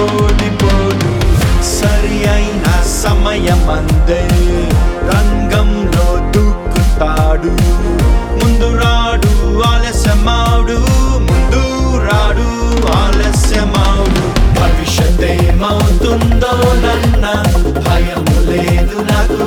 ఓడిపోడు సరి అయిన సమయమందే రంగంలో దూకుతాడు ముందు రాడు ఆలస్యమాడు ముందు రాడు ఆలస్యమాడు భవిష్యత్తేమవుతుందో నన్న భయము లేదు నాకు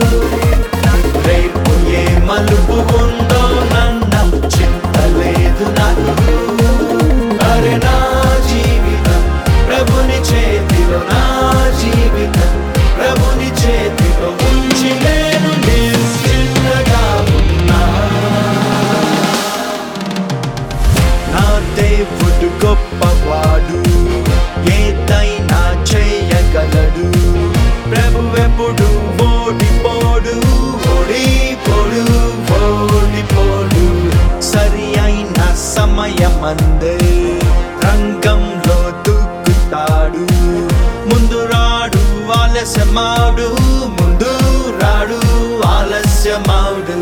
రేపు ఏ మలుపు ఉందో నన్న చింత లేదు నాకు అరే నా జీవితం ప్రభుని చేతిలో నా జీవితం ప్రభుని చేతిలో ఉంచి నేను నిశ్చింతగా ఉన్నా నా దేవుడు గొప్పవాడు ఏదైనా చేయగలడు ప్రభువెప్పుడు ఓడిపోడు ఓడిపోడు ఓడిపోడు సరి అయిన సమయమందే రంగంలో దూకుతాడు ముందు రాడు ఆలస్యమాడు ముందు రాడు ఆలస్యమాడు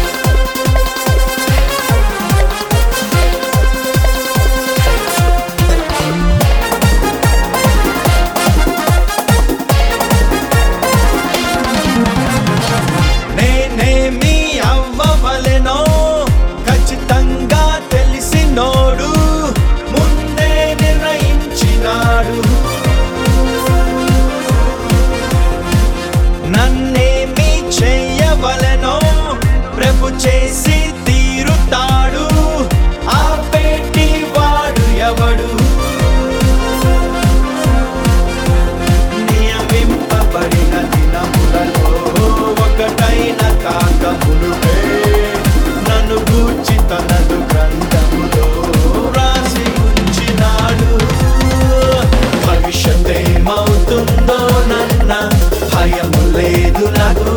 నేనేమి అవ్వవలెనో ఖచ్చితంగా తెలిసినోడు ముందే నిర్ణయించినాడు నన్నేమి చేయవలెనో ప్రభు చేసి తీరుతాడు ఆ పెట్టి వాడు ఎవడు నియమింపబడిన దినములలో ఒకటైన కాక మునుపే నన్ను గూర్చి తనదు గ్రంథములో రాసి ఉంచినాడు భవిష్యత్తేమవుతుందో నన్న భయము లేదు నాకు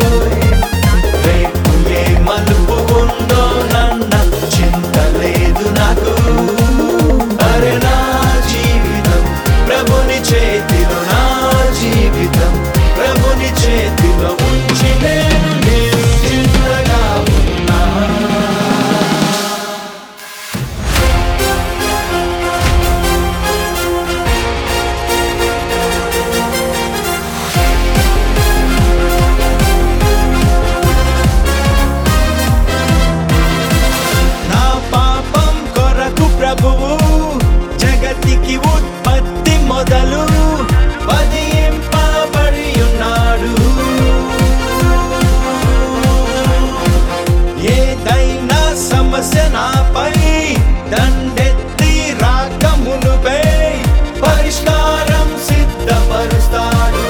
రేపు ఏ మలుపు ఉందో నన్న చింత లేదు నాకు అరే నా జీవితం ప్రభుని చేతిలో నా జీవితం ప్రభుని చేతిలో ఉంచి నేను నిశ్చింతగా ఉన్నా నా పాపం కొరకు ప్రభువు జగతికి ఉత్పత్తి మొదలు వధింపబడి ఉన్నాడు ఏదైనా సమస్య నాపై దండెత్తి రాకమునుపై పరిష్కారం సిద్ధపరుస్తాడు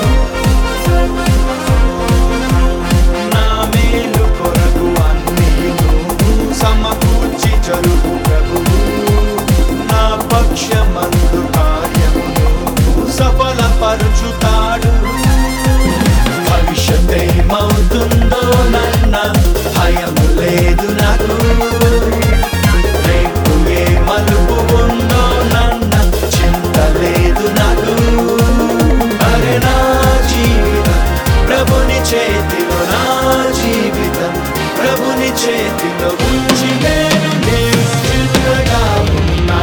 నా మేలు కొరకు అన్నీను సమకూర్చి జరుగు ప్రభువు నా పక్షమందు కార్యమును సఫలపరుచుతాడు భవిష్యత్తేమవుతుందో నన్న భయము లేదు నాకు రేపు ఏ మలుపు ఉందో నన్న చింత లేదు నాకు అరే నా జీవితం ప్రభుని చేతిలో నా జీవితం ప్రభుని చేతిలో ఉంచి నేను నిశ్చింతగా ఉన్నా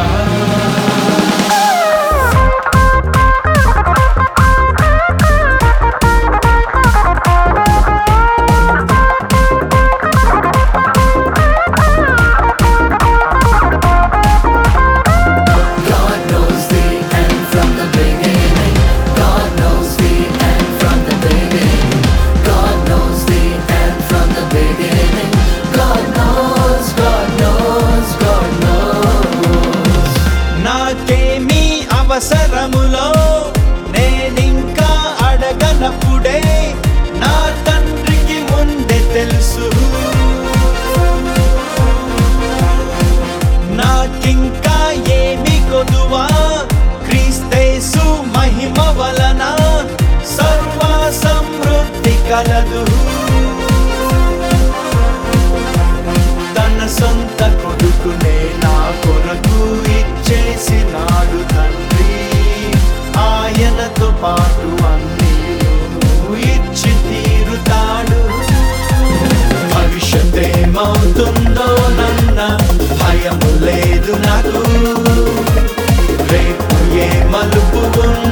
God knows the end from the beginning. God knows the end from the beginning. God knows the end from the beginning. God knows, God knows, God knows. నాకేమీ అవసరములో నేనింకా అడగనప్పుడే నా తండ్రికి ముందే తెలుసు నాకింకా ఏమి కొదువా క్రీస్తేసు మహిమ వలన సర్వ సమృద్ధి కలదు తన సొంత కొడుకునే నా కొరకు ఇచ్చేసినాడు తండ్రి ఆయనతో పాటు అన్నీ ఇచ్చి తీరుతాడు భవిష్యత్తేమవుతుందో నన్న భయము లేదు నాకు రేపు ఏ మలుపు ఉందో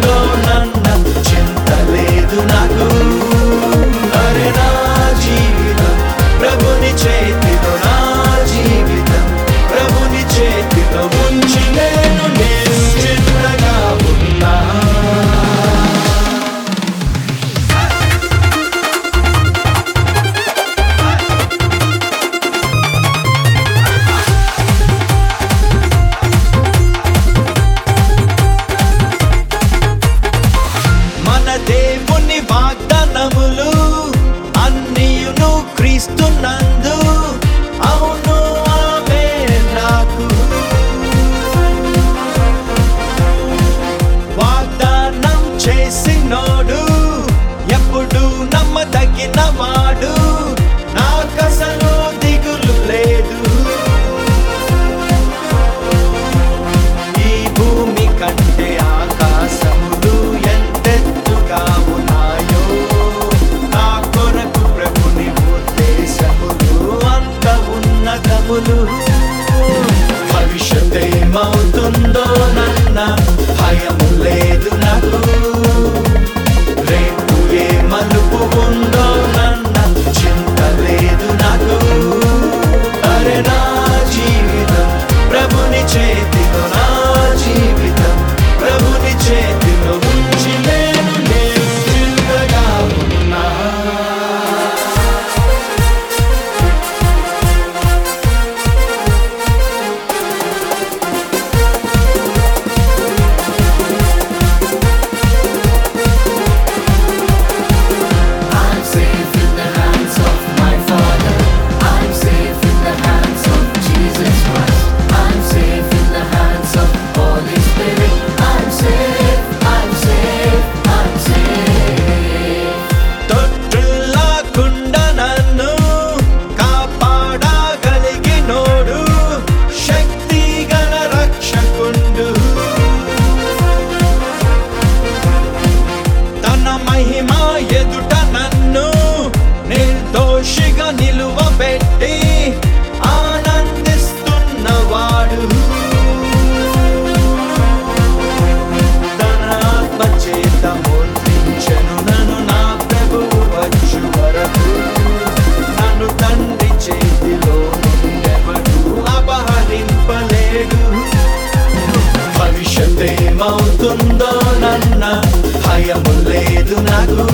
ఏమవుతుందో నన్న భయము లేదు నాకు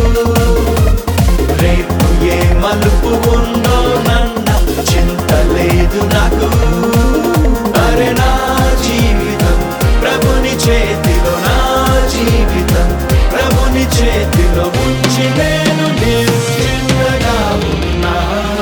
రేపు ఏ మలుపు ఉందో నన్న చింత లేదు నాకు అరే నా జీవితం ప్రభుని చేతిలో నా జీవితం ప్రభుని చేతిలో ఉంచి నేను నిశ్చింతగా ఉన్నా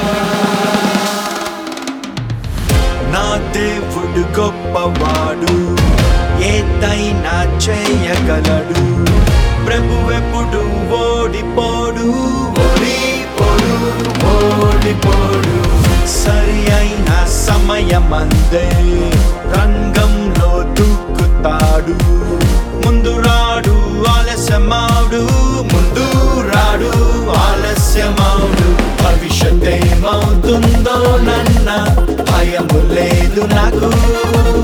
నా దేవుడు గొప్పవాడు ఏదైనా చేయగలడు ప్రభువెప్పుడు ఓడిపోడు ఓడిపోడు ఓడిపోడు సరి అయిన సమయమందే రంగంలో దూకుతాడు ముందు రాడు ఆలస్యమాడు ముందు రాడు ఆలస్యమాడు భవిష్యత్ ఏమవుతుందో నన్న భయము లేదు నాకు